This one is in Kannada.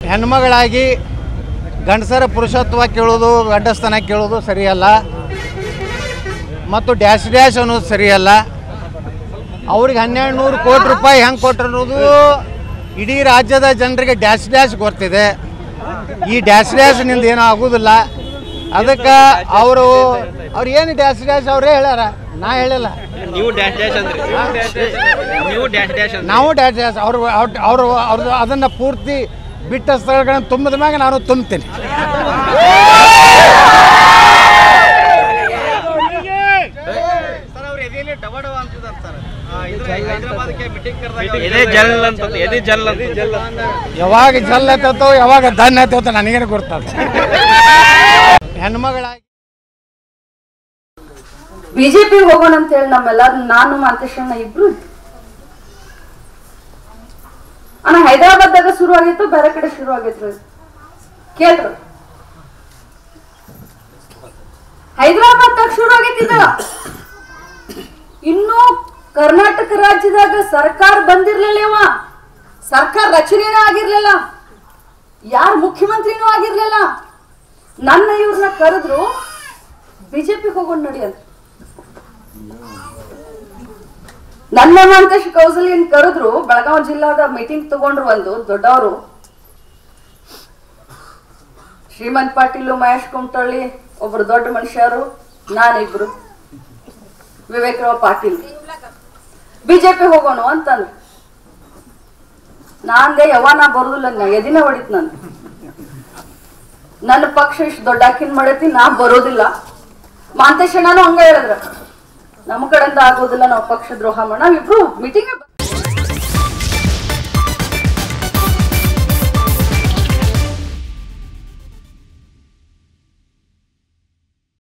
ಹೆಣ್ಮಗಳಾಗಿ ಗಂಡಸರ ಪುರುಷತ್ವ ಕೇಳೋದು ಗಂಡಸ್ತನ ಕೇಳೋದು ಸರಿಯಲ್ಲ ಮತ್ತು ಡ್ಯಾಶ್ ಡ್ಯಾಶ್ ಅನ್ನೋದು ಸರಿಯಲ್ಲ ಅವ್ರಿಗೆ ಹನ್ನೆರಡು ನೂರು ಕೋಟಿ ರೂಪಾಯಿ ಹೆಂಗೆ ಕೊಟ್ಟರು ಅನ್ನೋದು ಇಡೀ ರಾಜ್ಯದ ಜನರಿಗೆ ಡ್ಯಾಶ್ ಡ್ಯಾಶ್ ಗೊತ್ತಿದೆ ಈ ಡ್ಯಾಶ್ ಡ್ಯಾಶ್ನಿಂದ ಏನೂ ಆಗೋದಿಲ್ಲ ಅದಕ್ಕೆ ಅವರು ಅವ್ರು ಏನು ಡ್ಯಾಶ್ ಡ್ಯಾಶ್ ಅವರೇ ಹೇಳ್ಯಾರ ನಾ ಹೇಳಿಲ್ಲ ನೀವು ಡ್ಯಾಶ್ ಡ್ಯಾಶ್ ಅಂದ್ರೆ ನೀವು ಡ್ಯಾಶ್ ಡ್ಯಾಶ್ ಅಂದ್ರೆ ನಾವು ಡ್ಯಾಶ್ ಡ್ಯಾಶ್ ಅವರು ಅವರು ಅವ್ರದ್ದು ಅದನ್ನು ಪೂರ್ತಿ ಬಿಟ್ಟ ಸ್ಥಳಗಳನ್ನು ತುಂಬಿದ ಮ್ಯಾಗ ನಾನು ತುಂಬ್ತೀನಿ ಎದೆ ಜಲ್ ಅಂತ ಎದೆ ಜಲ್ ಅಂತ ಯಾವಾಗ ಜಲ್ ಹತ್ತೋ ಯಾವಾಗ ದನ್ ಹತ್ತೋ ನನಗೇನು ಗೊತ್ತದ ಹೆಣ್ಮಗಳಾಗಿ ಬಿಜೆಪಿ ಹೋಗೋಣ ಅಂತ ಹೇಳಿ ನಮ್ಮೆಲ್ಲ ನಾನು ಮಾಂತೇಶಣ್ಣ ಇಬ್ರು ಇದ್ವಿ. ಅಣ್ಣ ಹೈದರಾಬಾದ್ದಾಗ ಶುರು ಆಗಿತ್ತು ಬೇರೆ ಕಡೆ ಶುರು ಆಗಿತ್ತು ಕೇಳ್ರು ಹೈದರಾಬಾದ್ದಾಗ ಶುರು ಆಗೈತಿದ ಇನ್ನು ಕರ್ನಾಟಕ ರಾಜ್ಯದಾಗ ಸರ್ಕಾರ ಬಂದಿರ್ಲಿಲ್ಲ ಇವ ಸರ್ಕಾರ ರಚನೆನೇ ಆಗಿರ್ಲಿಲ್ಲ ಯಾರು ಮುಖ್ಯಮಂತ್ರಿನೂ ಆಗಿರ್ಲಿಲ್ಲ ನನ್ನ ಇವ್ರನ್ನ ಕರೆದ್ರು ಬಿಜೆಪಿ ಹೋಗೋಣ ನಡಿ ಅಂತ ನನ್ನ ಮಾಂತೇಶ್ ಕೌಸಲ್ಯನ್ ಕರೆದ್ರು ಬೆಳಗಾವಿ ಜಿಲ್ಲಾದ ಮೀಟಿಂಗ್ ತಗೊಂಡ್ರು ಒಂದು ದೊಡ್ಡವರು ಶ್ರೀಮಂತ್ ಪಾಟೀಲ್ ಮಹೇಶ್ ಕುಮಟಳ್ಳಿ ಒಬ್ರು ದೊಡ್ಡ ಮನುಷ್ಯರು ನಾನಿಬ್ರು ವಿವೇಕರಾವ್ ಪಾಟೀಲ್ ಬಿಜೆಪಿ ಹೋಗೋಣ ಅಂತಂದ್ರು ನಾನ್ದೆ ಯಾವ ನಾ ಬರುದಿಲ್ಲ ನಾ ಎದಿನ ಹೊಡಿತ್ ನಾನು ನನ್ನ ಪಕ್ಷ ಇಷ್ಟು ದೊಡ್ಡ ಹಾಕಿನ್ ಮಾಡೈತಿ ನಾ ಬರೋದಿಲ್ಲ ಮಾಂತೇಶಣ್ಣನು ಹಂಗ ಹೇಳಿದ್ರ ನಮ್ಮ ಕಡೆಯಿಂದ ಆಗೋದಿಲ್ಲ ನಾವು ಪಕ್ಷ ದ್ರೋಹ ಮಾಡ ನಾವಿಬ್ರು ಮೀಟಿಂಗ್